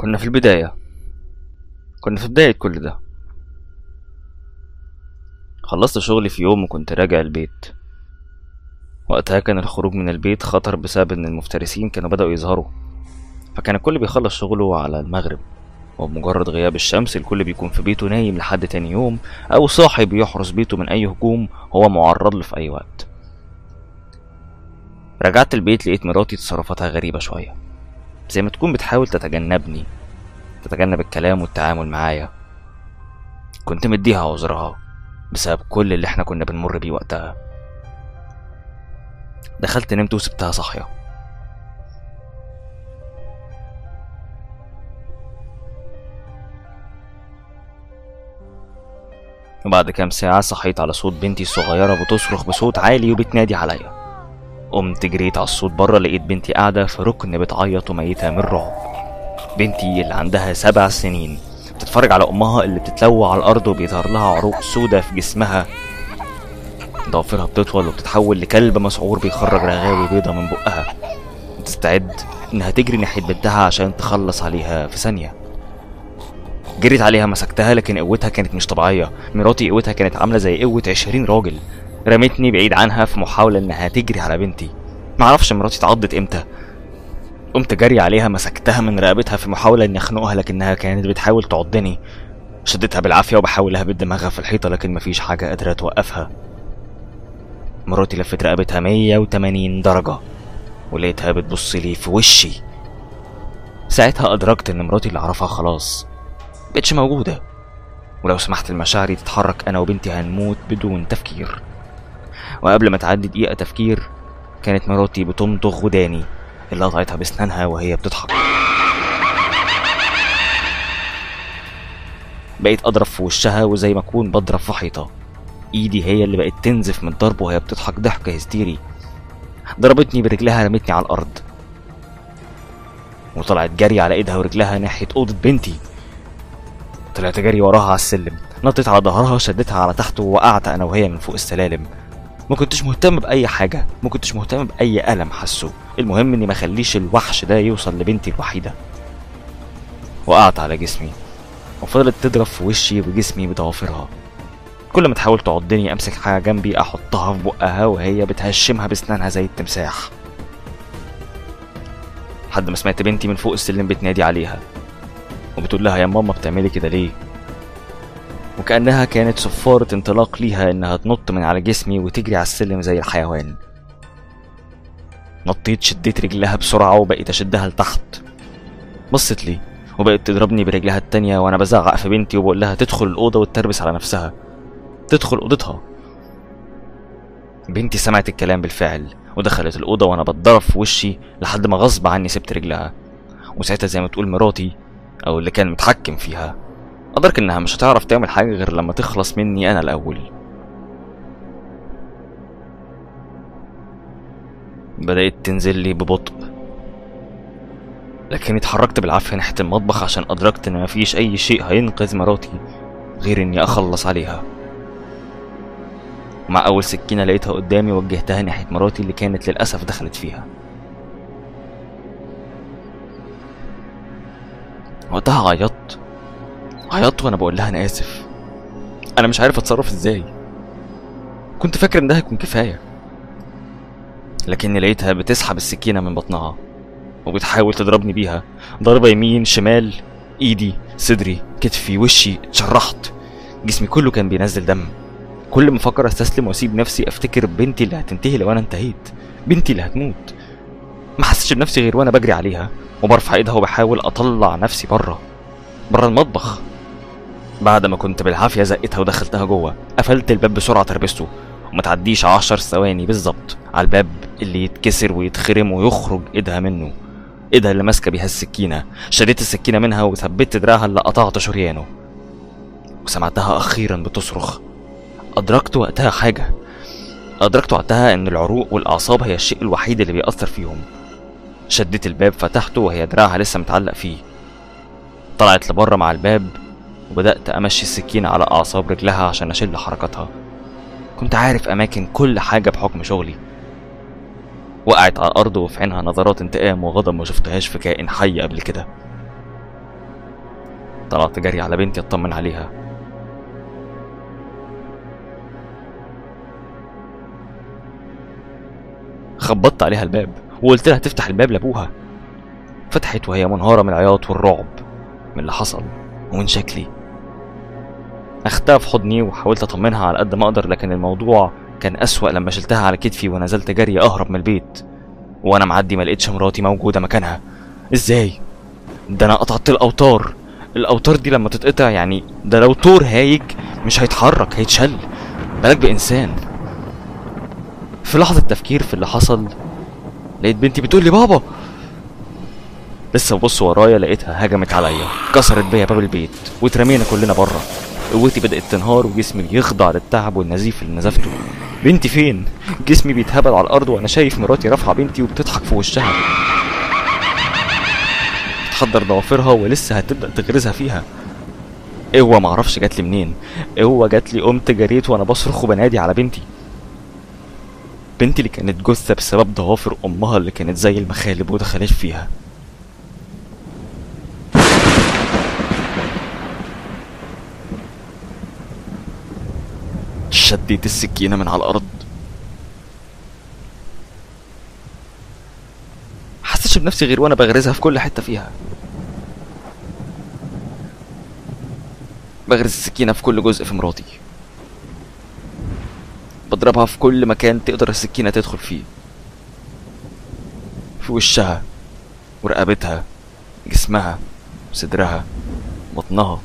كنا في البداية كنا في بداية كل ده خلصت شغلي في يوم وكنت راجع البيت وقتها كان الخروج من البيت خطر بسبب ان المفترسين كانوا بدأوا يظهروا فكان الكل بيخلص شغله على المغرب وبمجرد غياب الشمس الكل بيكون في بيته نايم لحد تاني يوم أو صاحي بيحرس بيته من أي هجوم هو معرض له في أي وقت رجعت البيت لقيت مراتي تصرفاتها غريبة شوية زي ما تكون بتحاول تتجنبني تتجنب الكلام والتعامل معايا كنت مديها عذرها بسبب كل اللي احنا كنا بنمر بيه وقتها دخلت نمت وسبتها صاحية وبعد كام ساعة صحيت على صوت بنتي الصغيرة بتصرخ بصوت عالي وبتنادي عليا قمت جريت على الصوت بره لقيت بنتي قاعدة في ركن بتعيط وميتة من الرعب بنتي اللي عندها سبع سنين بتتفرج على أمها اللي بتتلوى على الأرض وبيظهر لها عروق سودة في جسمها ضوافرها بتطول وبتتحول لكلب مسعور بيخرج رغاوي بيضة من بقها بتستعد إنها تجري ناحية بنتها عشان تخلص عليها في ثانية جريت عليها مسكتها لكن قوتها كانت مش طبيعية مراتي قوتها كانت عاملة زي قوة عشرين راجل رمتني بعيد عنها في محاولة إنها تجري على بنتي معرفش مراتي اتعضت امتى قمت جري عليها مسكتها من رقبتها في محاولة إني أخنقها لكنها كانت بتحاول تعضني شدتها بالعافية وبحاول أهبد دماغها في الحيطة لكن مفيش حاجة قادرة توقفها مراتي لفت رقبتها 180 درجة ولقيتها بتبص لي في وشي ساعتها أدركت إن مراتي اللي أعرفها خلاص مبقتش موجودة ولو سمحت لمشاعري تتحرك أنا وبنتي هنموت بدون تفكير وقبل ما تعدي دقيقة تفكير كانت مراتي بتمضغ وداني اللي قطعتها بسنانها وهي بتضحك بقيت أضرب في وشها وزي ما أكون بضرب في حيطة إيدي هي اللي بقت تنزف من الضرب وهي بتضحك ضحك هستيري ضربتني برجلها رمتني على الأرض وطلعت جري على إيدها ورجلها ناحية أوضة بنتي طلعت جري وراها على السلم نطيت على ظهرها شدتها على تحت ووقعت أنا وهي من فوق السلالم ما كنتش مهتم بأي حاجة ما كنتش مهتم بأي ألم حسه المهم إني ما خليش الوحش ده يوصل لبنتي الوحيدة وقعت على جسمي وفضلت تضرب في وشي وجسمي بضوافرها كل ما تحاول تعضني امسك حاجه جنبي احطها في بقها وهي بتهشمها بسنانها زي التمساح لحد ما سمعت بنتي من فوق السلم بتنادي عليها وبتقول لها يا ماما بتعملي كده ليه وكأنها كانت صفارة انطلاق ليها إنها تنط من على جسمي وتجري على السلم زي الحيوان نطيت شديت رجلها بسرعة وبقيت أشدها لتحت بصت لي وبقت تضربني برجلها التانية وأنا بزعق في بنتي وبقول لها تدخل الأوضة وتتربس على نفسها تدخل أوضتها بنتي سمعت الكلام بالفعل ودخلت الأوضة وأنا بتضرب في وشي لحد ما غصب عني سبت رجلها وساعتها زي ما تقول مراتي أو اللي كان متحكم فيها أدرك إنها مش هتعرف تعمل حاجة غير لما تخلص مني أنا الأول بدأت تنزل لي ببطء لكني اتحركت بالعافية ناحية المطبخ عشان أدركت إن مفيش أي شيء هينقذ مراتي غير إني أخلص عليها مع أول سكينة لقيتها قدامي وجهتها ناحية مراتي اللي كانت للأسف دخلت فيها وقتها عيطت عيطت وأنا بقول لها أنا آسف أنا مش عارف أتصرف إزاي كنت فاكر إن ده هيكون كفاية لكني لقيتها بتسحب السكينة من بطنها وبتحاول تضربني بيها ضربة يمين شمال ايدي صدري كتفي وشي اتشرحت جسمي كله كان بينزل دم كل ما افكر استسلم واسيب نفسي افتكر بنتي اللي هتنتهي لو انا انتهيت بنتي اللي هتموت ما حسيتش بنفسي غير وانا بجري عليها وبرفع ايدها وبحاول اطلع نفسي بره بره المطبخ بعد ما كنت بالعافيه زقتها ودخلتها جوه قفلت الباب بسرعه تربسته وما تعديش عشر ثواني بالظبط على الباب اللي يتكسر ويتخرم ويخرج ايدها منه ايدها اللي ماسكه بيها السكينه شديت السكينه منها وثبت دراعها اللي قطعت شريانه وسمعتها اخيرا بتصرخ ادركت وقتها حاجه ادركت وقتها ان العروق والاعصاب هي الشيء الوحيد اللي بيأثر فيهم شديت الباب فتحته وهي دراعها لسه متعلق فيه طلعت لبره مع الباب وبدأت أمشي السكينة على أعصاب رجلها عشان أشل حركاتها كنت عارف أماكن كل حاجة بحكم شغلي وقعت على الأرض وفي عينها نظرات انتقام وغضب ما شفتهاش في كائن حي قبل كده طلعت جري على بنتي اطمن عليها خبطت عليها الباب وقلت لها تفتح الباب لابوها فتحت وهي منهارة من العياط والرعب من اللي حصل ومن شكلي اخدتها في حضني وحاولت اطمنها على قد ما اقدر لكن الموضوع كان اسوأ لما شلتها على كتفي ونزلت جري اهرب من البيت وانا معدي ما لقيتش مراتي موجوده مكانها ازاي ده انا قطعت الاوتار الاوتار دي لما تتقطع يعني ده لو طور هايج مش هيتحرك هيتشل بالك بانسان في لحظه تفكير في اللي حصل لقيت بنتي بتقول لي بابا لسه ببص ورايا لقيتها هجمت عليا كسرت بيا باب البيت واترمينا كلنا بره قوتي بدأت تنهار وجسمي يخضع للتعب والنزيف اللي نزفته بنتي فين؟ جسمي بيتهبل على الأرض وأنا شايف مراتي رافعة بنتي وبتضحك في وشها بتحضر ضوافرها ولسه هتبدأ تغرزها فيها قوة معرفش جاتلي منين قوة جاتلي قمت جريت وأنا بصرخ وبنادي على بنتي بنتي اللي كانت جثة بسبب ضوافر أمها اللي كانت زي المخالب ودخلت فيها شديت السكينة من على الأرض حسيتش بنفسي غير وأنا بغرزها في كل حتة فيها بغرز السكينة في كل جزء في مراتي بضربها في كل مكان تقدر السكينة تدخل فيه في وشها ورقبتها جسمها صدرها بطنها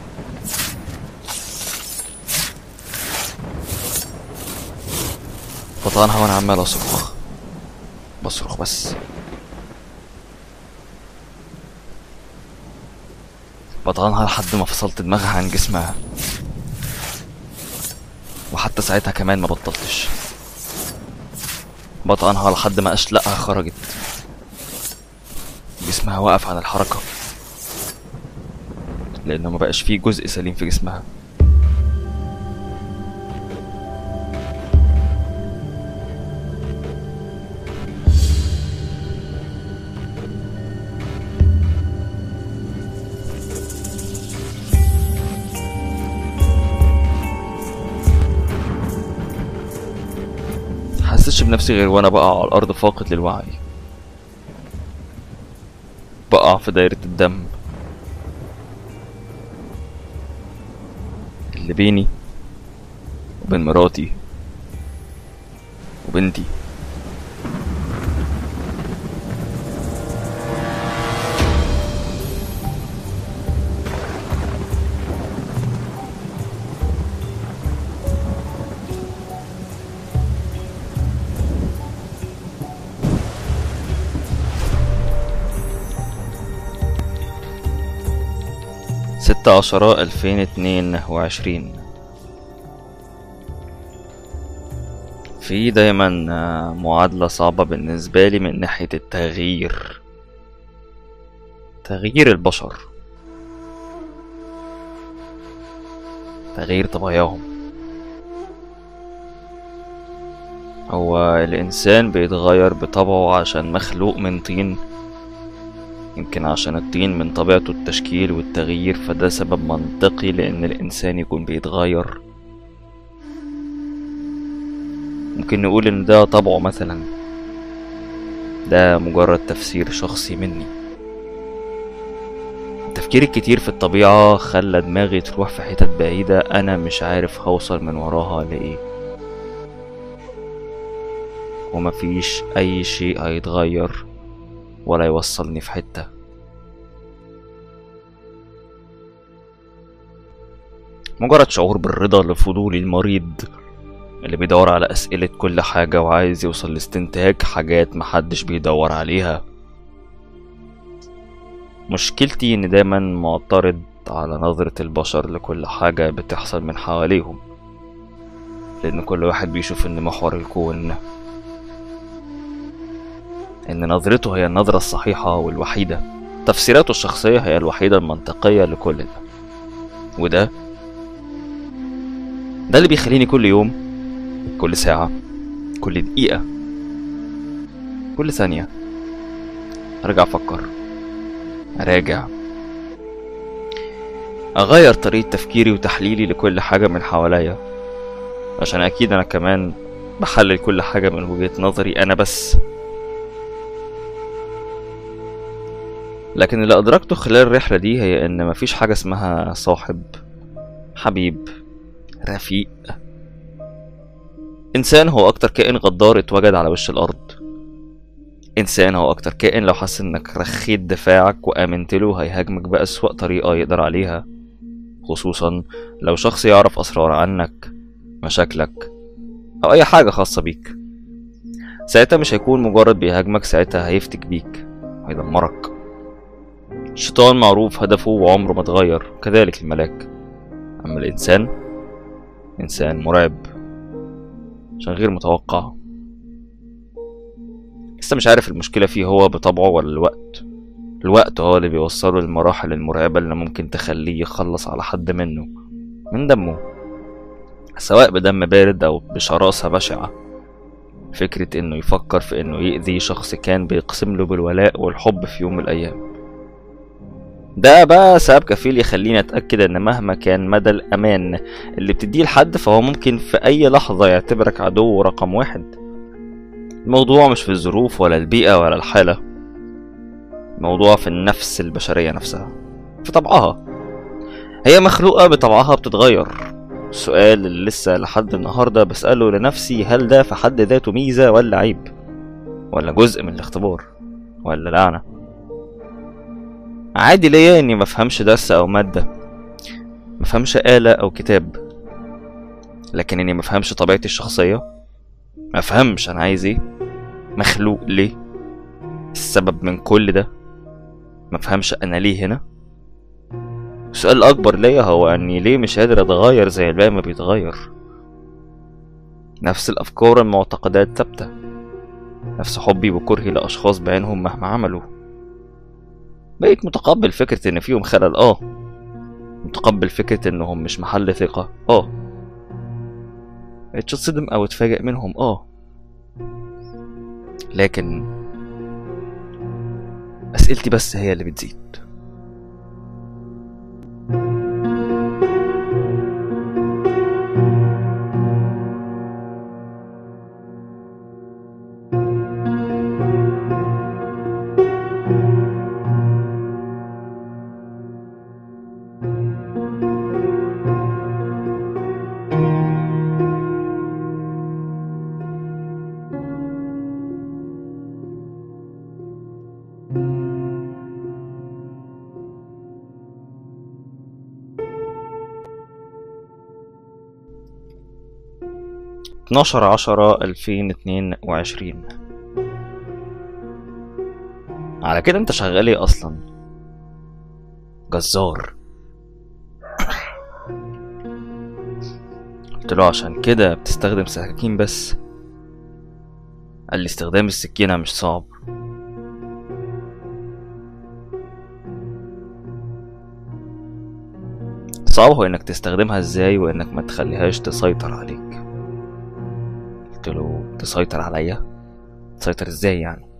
بطعنها وانا عمال اصرخ بصرخ بس بطعنها لحد ما فصلت دماغها عن جسمها وحتى ساعتها كمان ما بطلتش بطعنها لحد ما اشلقها خرجت جسمها وقف عن الحركة لأنه ما بقاش فيه جزء سليم في جسمها حسيتش بنفسي غير وانا بقع على الارض فاقد للوعي بقع في دايرة الدم اللي بيني وبين مراتي وبنتي ستة عشرة ألفين اتنين وعشرين في دايما آه، معادلة صعبة بالنسبة لي من ناحية التغيير تغيير البشر تغيير طبيعهم هو الإنسان بيتغير بطبعه عشان مخلوق من طين يمكن عشان الطين من طبيعته التشكيل والتغيير فده سبب منطقي لأن الإنسان يكون بيتغير ممكن نقول إن ده طبعه مثلا ده مجرد تفسير شخصي مني التفكير الكتير في الطبيعة خلى دماغي تروح في حتت بعيدة أنا مش عارف هوصل من وراها لإيه ومفيش أي شيء هيتغير ولا يوصلني في حتة مجرد شعور بالرضا لفضولي المريض اللي بيدور على أسئلة كل حاجة وعايز يوصل لاستنتاج حاجات محدش بيدور عليها مشكلتي إن دايما معترض على نظرة البشر لكل حاجة بتحصل من حواليهم لأن كل واحد بيشوف إن محور الكون إن نظرته هي النظرة الصحيحة والوحيدة تفسيراته الشخصية هي الوحيدة المنطقية لكل ده وده ده اللي بيخليني كل يوم كل ساعة كل دقيقة كل ثانية أرجع أفكر أراجع اغير طريقة تفكيري وتحليلي لكل حاجة من حواليا عشان اكيد انا كمان بحلل كل حاجة من وجهة نظري انا بس لكن اللي ادركته خلال الرحلة دي هي ان مفيش حاجة اسمها صاحب حبيب رفيق انسان هو اكتر كائن غدار اتوجد على وش الارض انسان هو اكتر كائن لو حس انك رخيت دفاعك وامنت له هيهاجمك باسوأ طريقة يقدر عليها خصوصا لو شخص يعرف اسرار عنك مشاكلك او اي حاجة خاصة بيك ساعتها مش هيكون مجرد بيهاجمك ساعتها هيفتك بيك هيدمرك الشيطان معروف هدفه وعمره ما اتغير كذلك الملاك اما الانسان انسان مرعب عشان غير متوقع لسه مش عارف المشكلة فيه هو بطبعه ولا الوقت الوقت هو اللي بيوصله للمراحل المرعبة اللي ممكن تخليه يخلص على حد منه من دمه سواء بدم بارد أو بشراسة بشعة فكرة إنه يفكر في إنه يأذي شخص كان بيقسم له بالولاء والحب في يوم من الأيام ده بقى سبب كفيل يخليني أتأكد إن مهما كان مدى الأمان اللي بتديه لحد فهو ممكن في أي لحظة يعتبرك عدو رقم واحد الموضوع مش في الظروف ولا البيئة ولا الحالة الموضوع في النفس البشرية نفسها في طبعها هي مخلوقة بطبعها بتتغير السؤال اللي لسه لحد النهاردة بسأله لنفسي هل ده في حد ذاته ميزة ولا عيب ولا جزء من الاختبار ولا لعنة عادي ليا اني مفهمش درس او مادة مفهمش آلة او كتاب لكن اني مفهمش طبيعتي الشخصية مفهمش انا عايز ايه مخلوق ليه السبب من كل ده مفهمش انا ليه هنا السؤال الاكبر ليا هو اني ليه مش قادر اتغير زي الباقي ما بيتغير نفس الافكار والمعتقدات ثابته نفس حبي وكرهي لاشخاص بعينهم مهما عملوا بقيت متقبل فكرة ان فيهم خلل اه متقبل فكرة انهم مش محل ثقة اه بقيتش اتصدم او اتفاجئ منهم اه لكن اسئلتي بس هي اللي بتزيد اتناشر عشرة ألفين اتنين وعشرين على كده انت شغال ايه اصلا جزار قلت له عشان كده بتستخدم سكاكين بس قال لي استخدام السكينة مش صعب صعب هو انك تستخدمها ازاي وانك ما تخليهاش تسيطر عليك قلت له تسيطر عليا تسيطر ازاي يعني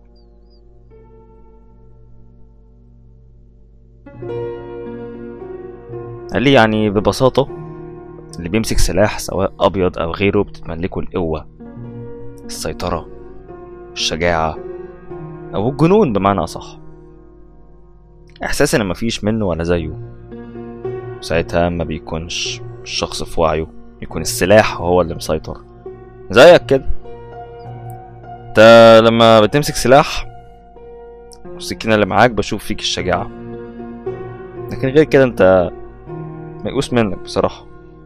قال لي يعني ببساطة اللي بيمسك سلاح سواء أبيض أو غيره بتتملكه القوة السيطرة الشجاعة أو الجنون بمعنى أصح إحساس إن مفيش منه ولا زيه ساعتها ما بيكونش الشخص في وعيه يكون السلاح هو اللي مسيطر زيك كده انت لما بتمسك سلاح والسكينة اللي معاك بشوف فيك الشجاعة لكن غير كده انت ميؤوس منك بصراحة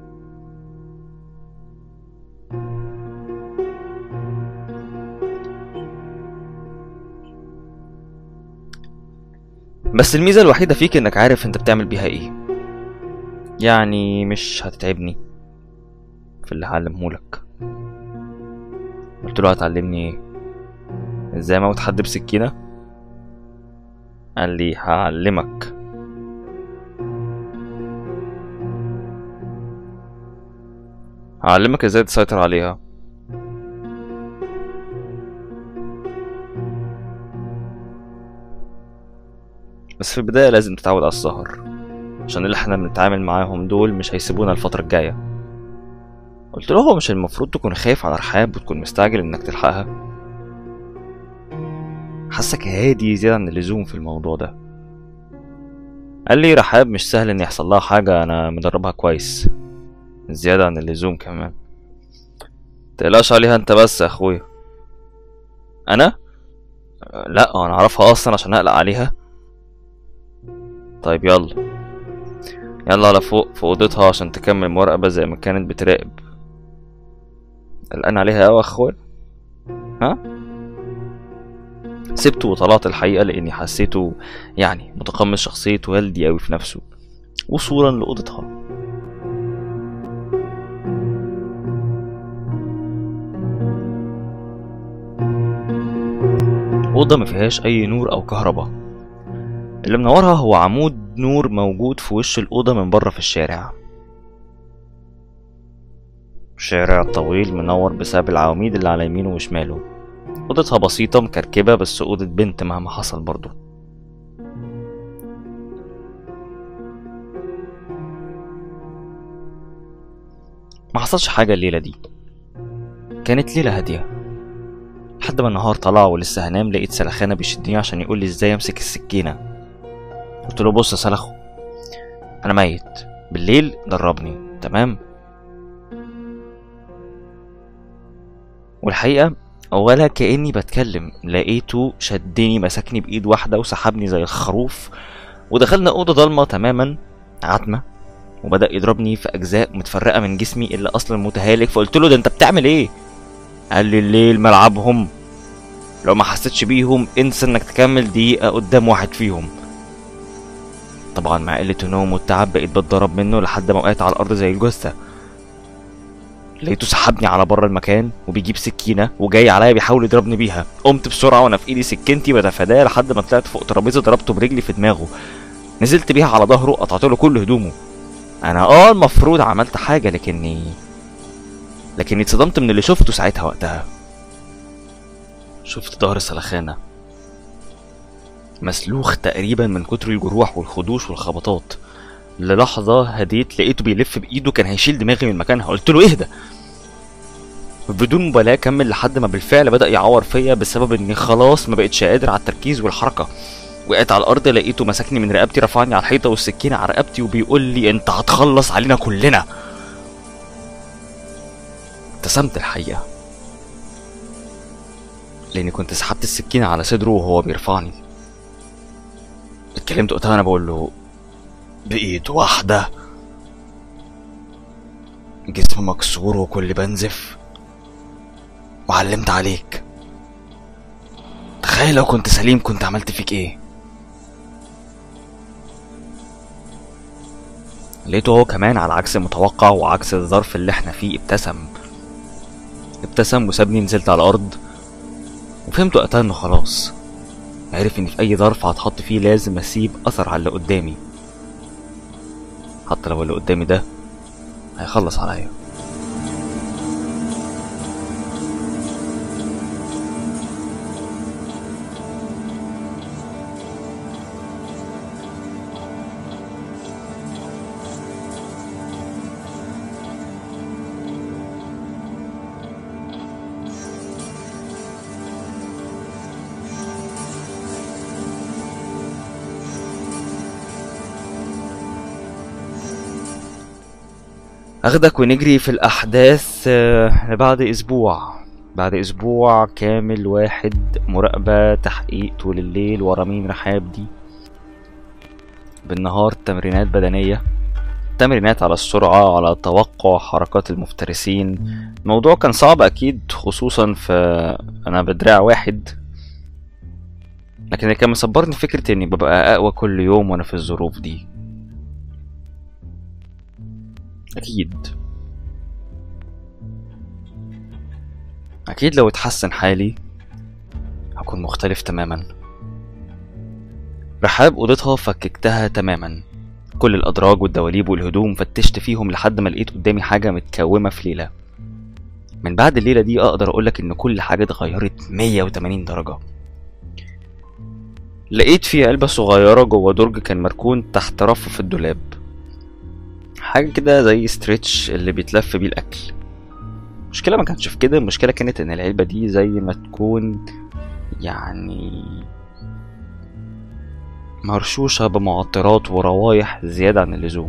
بس الميزة الوحيدة فيك انك عارف انت بتعمل بيها ايه يعني مش هتتعبني في اللي هعلمهولك قلت له هتعلمني ايه ازاي اموت حد بسكينة قال لي هعلمك هعلمك ازاي تسيطر عليها بس في البداية لازم تتعود على السهر عشان اللي احنا بنتعامل معاهم دول مش هيسيبونا الفترة الجاية قلت له هو مش المفروض تكون خايف على رحاب وتكون مستعجل انك تلحقها حاسك هادي زيادة عن اللزوم في الموضوع ده قال لي رحاب مش سهل ان يحصل لها حاجة انا مدربها كويس زيادة عن اللزوم كمان تقلقش عليها انت بس يا اخويا انا لا انا اعرفها اصلا عشان اقلق عليها طيب يلا يلا على فوق في اوضتها عشان تكمل مراقبة زي ما كانت بتراقب قلقان عليها اوي يا اخويا ها سبته وطلعت الحقيقة لاني حسيته يعني متقمص شخصية والدي اوي في نفسه وصولا لأوضتها أوضة ما فيهاش أي نور أو كهرباء اللي منورها هو عمود نور موجود في وش الأوضة من بره في الشارع شارع طويل منور بسبب العواميد اللي على يمينه وشماله أوضتها بسيطة مكركبة بس أوضة بنت مهما حصل برضه ما حصلش حاجة الليلة دي كانت ليلة هادية لحد ما النهار طلع ولسه هنام لقيت سلخانة بيشدني عشان يقول لي ازاي امسك السكينة قلت له بص يا سلخو انا ميت بالليل دربني تمام والحقيقة ولا كأني بتكلم لقيته شدني مسكني بإيد واحدة وسحبني زي الخروف ودخلنا أوضة ضلمة تماما عتمة وبدأ يضربني في أجزاء متفرقة من جسمي اللي أصلا متهالك فقلت له ده أنت بتعمل إيه؟ قال لي الليل ملعبهم لو ما حسيتش بيهم انسى انك تكمل دقيقة قدام واحد فيهم طبعا مع قلة النوم والتعب بقيت بتضرب منه لحد ما وقعت على الأرض زي الجثة لقيته سحبني على بره المكان وبيجيب سكينة وجاي عليا بيحاول يضربني بيها قمت بسرعة وانا في ايدي سكينتي بتفاداه لحد ما طلعت فوق ترابيزة ضربته برجلي في دماغه نزلت بيها على ظهره قطعت له كل هدومه انا اه المفروض عملت حاجة لكني لكني اتصدمت من اللي شفته ساعتها وقتها شفت ظهر سلخانة مسلوخ تقريبا من كتر الجروح والخدوش والخبطات للحظة هديت لقيته بيلف بإيده كان هيشيل دماغي من مكانها قلت له اهدى بدون مبالاة كمل لحد ما بالفعل بدأ يعور فيا بسبب اني خلاص ما بقتش قادر على التركيز والحركة وقعت على الأرض لقيته مسكني من رقبتي رفعني على الحيطة والسكينة على رقبتي وبيقول لي انت هتخلص علينا كلنا ابتسمت الحقيقة لأني كنت سحبت السكينة على صدره وهو بيرفعني اتكلمت وقتها أنا بقول له بإيد واحدة جسم مكسور وكل بنزف وعلمت عليك تخيل لو كنت سليم كنت عملت فيك ايه لقيته هو كمان على عكس المتوقع وعكس الظرف اللي احنا فيه ابتسم ابتسم وسابني نزلت على الارض وفهمت وقتها انه خلاص عرف ان في اي ظرف هتحط فيه لازم اسيب اثر على اللي قدامي حتى لو اللي قدامي ده هيخلص عليا اخدك ونجري في الاحداث آه، لبعد اسبوع بعد اسبوع كامل واحد مراقبة تحقيق طول الليل ورا مين رحاب دي بالنهار تمرينات بدنية تمرينات على السرعة على توقع حركات المفترسين الموضوع كان صعب أكيد خصوصا في أنا بدراع واحد لكن اللي كان مصبرني فكرة إني ببقى أقوى كل يوم وأنا في الظروف دي أكيد أكيد لو اتحسن حالي هكون مختلف تماما رحاب أوضتها فككتها تماما كل الأدراج والدواليب والهدوم فتشت فيهم لحد ما لقيت قدامي حاجة متكومة في ليلة من بعد الليلة دي أقدر أقولك إن كل حاجة اتغيرت 180 درجة لقيت في علبة صغيرة جوه درج كان مركون تحت رف في الدولاب حاجة كده زي ستريتش اللي بيتلف بيه الأكل المشكلة ما كانتش في كده المشكلة كانت إن العلبة دي زي ما تكون يعني مرشوشة بمعطرات وروايح زيادة عن اللزوم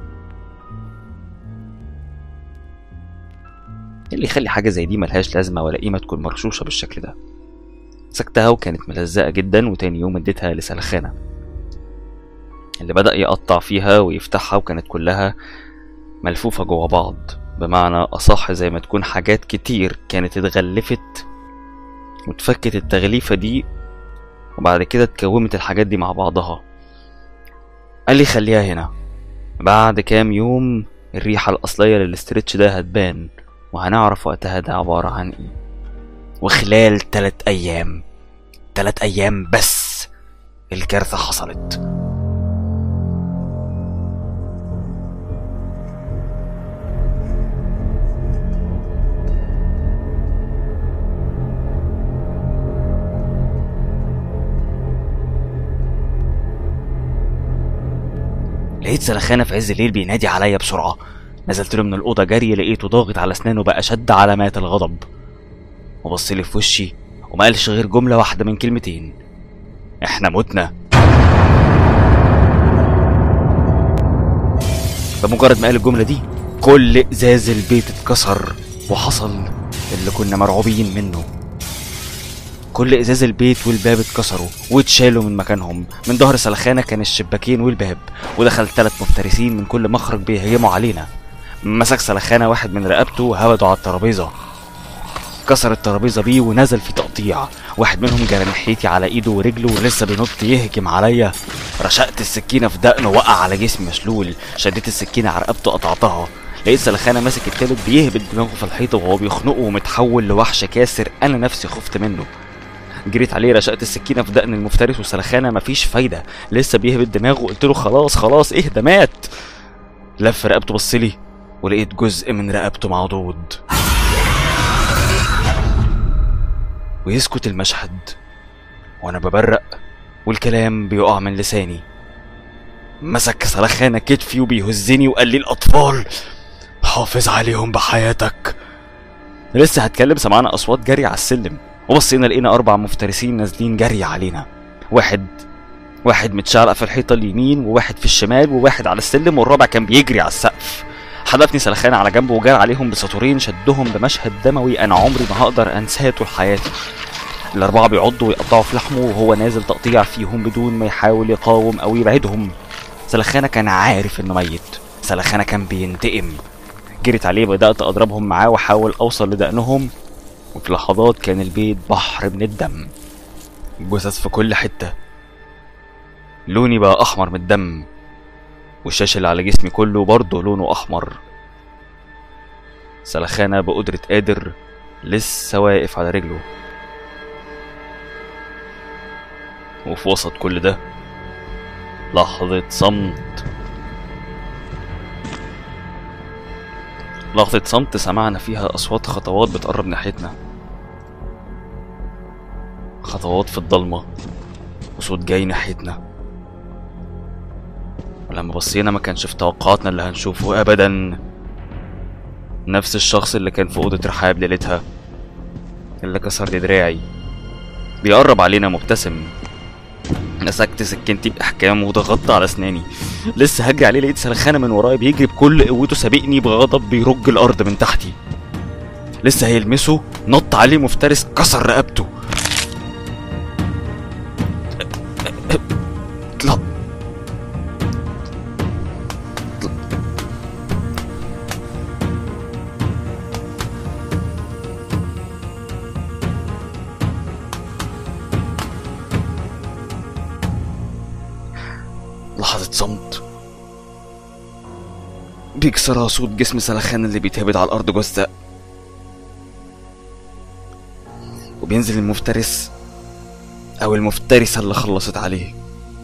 إيه اللي يخلي حاجة زي دي ملهاش لازمة ولا قيمة تكون مرشوشة بالشكل ده مسكتها وكانت ملزقة جدا وتاني يوم اديتها لسلخانة اللي بدأ يقطع فيها ويفتحها وكانت كلها ملفوفة جوا بعض بمعنى أصح زي ما تكون حاجات كتير كانت اتغلفت واتفكت التغليفة دي وبعد كده اتكومت الحاجات دي مع بعضها قال لي خليها هنا بعد كام يوم الريحة الأصلية للاسترتش ده هتبان وهنعرف وقتها ده عبارة عن ايه وخلال تلات أيام تلات أيام بس الكارثة حصلت لقيت سلخانة في عز الليل بينادي عليا بسرعة نزلت له من الأوضة جري لقيته ضاغط على أسنانه بقى شد علامات الغضب وبص لي في وشي وما قالش غير جملة واحدة من كلمتين احنا متنا بمجرد ما قال الجملة دي كل ازاز البيت اتكسر وحصل اللي كنا مرعوبين منه كل ازاز البيت والباب اتكسروا واتشالوا من مكانهم من ظهر سلخانة كان الشباكين والباب ودخل ثلاث مفترسين من كل مخرج بيهجموا علينا مسك سلخانة واحد من رقبته وهبده على الترابيزة كسر الترابيزة بيه ونزل في تقطيع واحد منهم جرى ناحيتي على ايده ورجله ولسه بينط يهجم عليا رشقت السكينة في دقنه وقع على جسمي مشلول شديت السكينة على رقبته قطعتها لقيت سلخانة ماسك التالت بيهبط دماغه في الحيطة وهو بيخنقه ومتحول لوحش كاسر أنا نفسي خفت منه جريت عليه رشقت السكينة في دقن المفترس وسلخانة مفيش فايدة لسه بيهبط دماغه قلت له خلاص خلاص اهدى مات لف رقبته بصلي ولقيت جزء من رقبته معضود ويسكت المشهد وانا ببرق والكلام بيقع من لساني مسك سلخانة كتفي وبيهزني وقال لي الأطفال حافظ عليهم بحياتك لسه هتكلم سمعنا أصوات جري على السلم وبصينا لقينا أربع مفترسين نازلين جري علينا واحد واحد متشعلق في الحيطة اليمين وواحد في الشمال وواحد على السلم والرابع كان بيجري على السقف حدفني سلخانة على جنبه وجار عليهم بسطورين شدهم بمشهد دموي أنا عمري ما هقدر أنساه طول حياتي الأربعة بيعضوا ويقطعوا في لحمه وهو نازل تقطيع فيهم بدون ما يحاول يقاوم أو يبعدهم سلخانة كان عارف إنه ميت سلخانة كان بينتقم جريت عليه بدأت أضربهم معاه وأحاول أوصل لدقنهم وفي لحظات كان البيت بحر من الدم جثث في كل حتة لوني بقى أحمر من الدم والشاش اللي على جسمي كله برضه لونه أحمر سلخانة بقدرة قادر لسه واقف على رجله وفي وسط كل ده لحظة صمت لحظة صمت سمعنا فيها أصوات خطوات بتقرب ناحيتنا خطوات في الضلمة وصوت جاي ناحيتنا ولما بصينا ما كانش في توقعاتنا اللي هنشوفه أبدا نفس الشخص اللي كان في أوضة رحاب ليلتها اللي كسر لي دراعي بيقرب علينا مبتسم مسكت سكينتي بإحكام وضغطت على أسناني لسه هجري عليه لقيت سلخانة من ورايا بيجري بكل قوته سابقني بغضب بيرج الأرض من تحتي لسه هيلمسه نط عليه مفترس كسر رقبته لا لحظة صمت بيكسرها صوت جسم سلخان اللي بيتهبد على الأرض جثة وبينزل المفترس أو المفترسة اللي خلصت عليه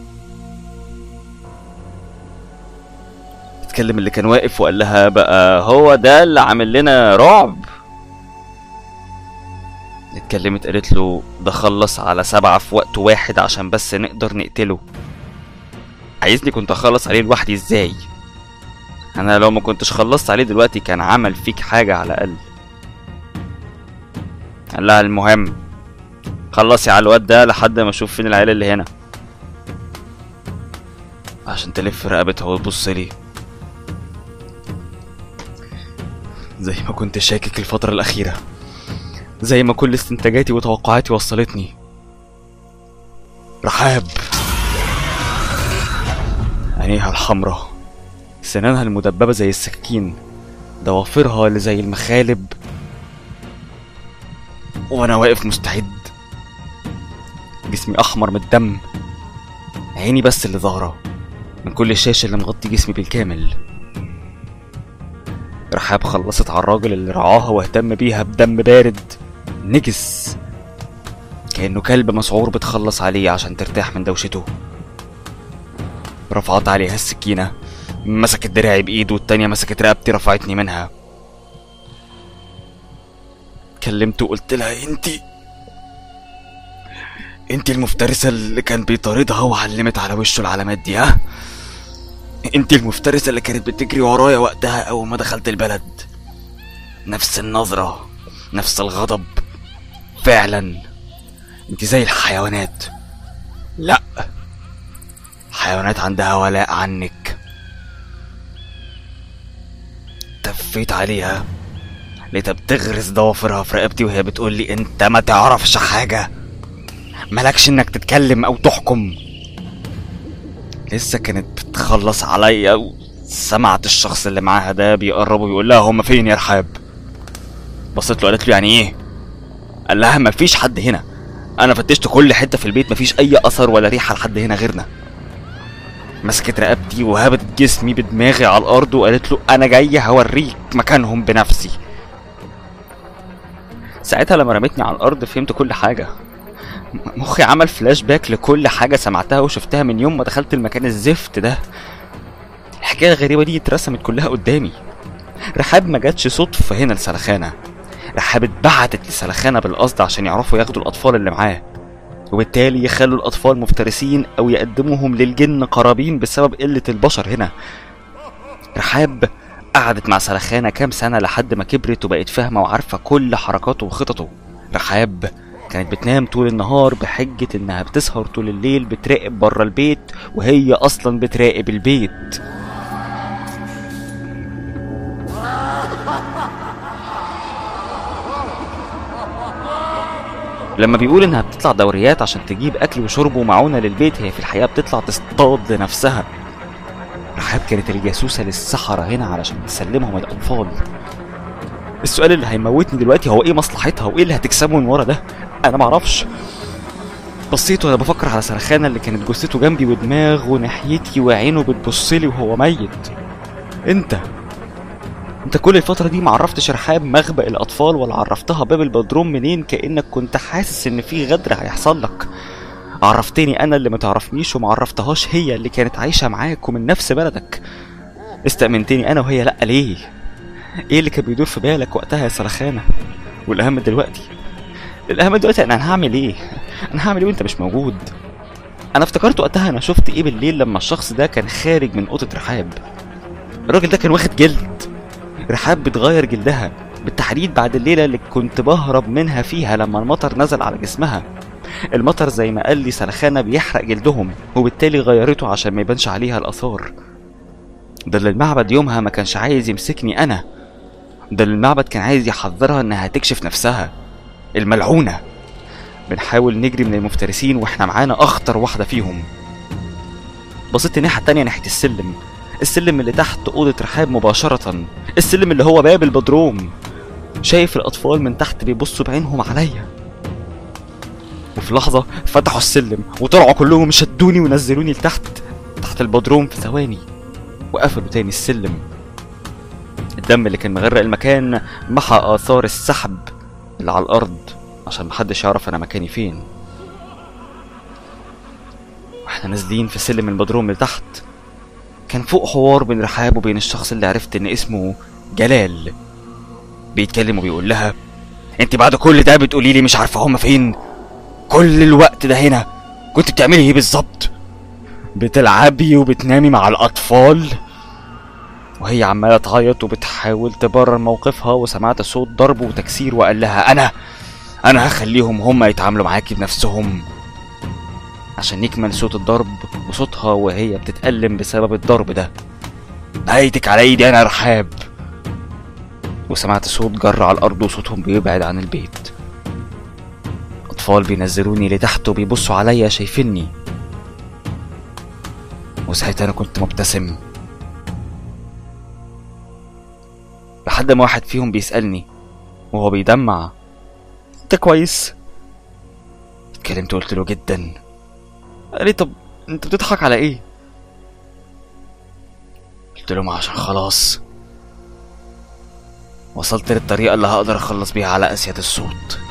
اتكلم اللي كان واقف وقال لها بقى هو ده اللي عامل لنا رعب اتكلمت قالت له ده خلص على سبعة في وقت واحد عشان بس نقدر نقتله عايزني كنت اخلص عليه لوحدي ازاي انا لو ما كنتش خلصت عليه دلوقتي كان عمل فيك حاجة على الاقل قال لها المهم خلصي على الواد ده لحد ما اشوف فين العيال اللي هنا عشان تلف رقبتها وتبص لي زي ما كنت شاكك الفترة الأخيرة زي ما كل استنتاجاتي وتوقعاتي وصلتني رحاب عينيها الحمراء سنانها المدببة زي السكين ضوافرها اللي زي المخالب وأنا واقف مستعد جسمي أحمر من الدم عيني بس اللي ظاهرة من كل الشاشة اللي مغطي جسمي بالكامل رحاب خلصت على الراجل اللي رعاها واهتم بيها بدم بارد نجس كأنه كلب مسعور بتخلص عليه عشان ترتاح من دوشته رفعت عليها السكينة مسكت دراعي بإيد والتانية مسكت رقبتي رفعتني منها كلمت وقلت لها انتي انتي المفترسة اللي كان بيطاردها وعلمت على وشه العلامات دي ها انتي المفترسة اللي كانت بتجري ورايا وقتها اول ما دخلت البلد نفس النظرة نفس الغضب فعلا انتي زي الحيوانات لا حيوانات عندها ولاء عنك تفيت عليها لقيتها بتغرز ضوافرها في رقبتي وهي بتقول لي انت ما تعرفش حاجة مالكش انك تتكلم او تحكم لسه كانت بتخلص عليا وسمعت الشخص اللي معاها ده بيقرب ويقول لها هما فين يا رحاب بصيت له قالت له يعني ايه قال لها مفيش حد هنا انا فتشت كل حته في البيت مفيش اي اثر ولا ريحه لحد هنا غيرنا مسكت رقبتي وهبت جسمي بدماغي على الارض وقالت له انا جاي هوريك مكانهم بنفسي ساعتها لما رمتني على الارض فهمت كل حاجه م- مخي عمل فلاش باك لكل حاجه سمعتها وشفتها من يوم ما دخلت المكان الزفت ده الحكايه الغريبه دي اترسمت كلها قدامي رحاب ما جاتش صدفه هنا لسلخانه رحاب اتبعتت لسلخانه بالقصد عشان يعرفوا ياخدوا الاطفال اللي معاه وبالتالي يخلوا الأطفال مفترسين أو يقدموهم للجن قرابين بسبب قلة البشر هنا رحاب قعدت مع سلخانة كام سنة لحد ما كبرت وبقت فاهمة وعارفة كل حركاته وخططه رحاب كانت بتنام طول النهار بحجة إنها بتسهر طول الليل بتراقب بره البيت وهي أصلا بتراقب البيت لما بيقول انها بتطلع دوريات عشان تجيب اكل وشرب ومعونه للبيت هي في الحقيقه بتطلع تصطاد لنفسها رحاب كانت الجاسوسه للسحره هنا علشان تسلمهم الاطفال السؤال اللي هيموتني دلوقتي هو ايه مصلحتها وايه اللي هتكسبه من ورا ده انا معرفش بصيت وانا بفكر على سرخانه اللي كانت جثته جنبي ودماغه ناحيتي وعينه بتبصلي وهو ميت انت انت كل الفترة دي معرفتش رحاب مخبأ الأطفال ولا عرفتها باب البدروم منين كأنك كنت حاسس إن في غدر هيحصل لك عرفتني أنا اللي متعرفنيش ومعرفتهاش هي اللي كانت عايشة معاك ومن نفس بلدك استأمنتني أنا وهي لأ ليه؟ إيه اللي كان بيدور في بالك وقتها يا سلخانة؟ والأهم دلوقتي الأهم دلوقتي أنا هعمل إيه؟ أنا هعمل إيه وأنت مش موجود؟ أنا افتكرت وقتها أنا شفت إيه بالليل لما الشخص ده كان خارج من أوضة رحاب الراجل ده كان واخد جلد رحاب بتغير جلدها بالتحديد بعد الليلة اللي كنت بهرب منها فيها لما المطر نزل على جسمها المطر زي ما قال لي سلخانة بيحرق جلدهم وبالتالي غيرته عشان ما يبانش عليها الآثار ده اللي المعبد يومها ما كانش عايز يمسكني أنا ده اللي المعبد كان عايز يحذرها إنها تكشف نفسها الملعونة بنحاول نجري من المفترسين واحنا معانا أخطر واحدة فيهم بصيت الناحية التانية ناحية السلم السلم اللي تحت أوضة رحاب مباشرة السلم اللي هو باب البدروم شايف الأطفال من تحت بيبصوا بعينهم عليا وفي لحظة فتحوا السلم وطلعوا كلهم شدوني ونزلوني لتحت تحت البدروم في ثواني وقفلوا تاني السلم الدم اللي كان مغرق المكان محى آثار السحب اللي على الأرض عشان محدش يعرف أنا مكاني فين واحنا نازلين في سلم البدروم لتحت كان فوق حوار بين رحاب وبين الشخص اللي عرفت ان اسمه جلال بيتكلم وبيقول لها انت بعد كل ده بتقولي لي مش عارفه هما فين كل الوقت ده هنا كنت بتعملي ايه بالظبط بتلعبي وبتنامي مع الاطفال وهي عمالة تعيط وبتحاول تبرر موقفها وسمعت صوت ضرب وتكسير وقال لها أنا أنا هخليهم هما يتعاملوا معاكي بنفسهم عشان يكمل صوت الضرب وصوتها وهي بتتألم بسبب الضرب ده نهايتك على ايدي انا يا رحاب وسمعت صوت جر على الارض وصوتهم بيبعد عن البيت اطفال بينزلوني لتحت وبيبصوا عليا شايفيني وساعتها انا كنت مبتسم لحد ما واحد فيهم بيسألني وهو بيدمع انت كويس اتكلمت وقلت له جدا قال لي طب انت بتضحك على ايه قلت لهم عشان خلاص وصلت للطريقة اللي هقدر اخلص بيها على اسياد الصوت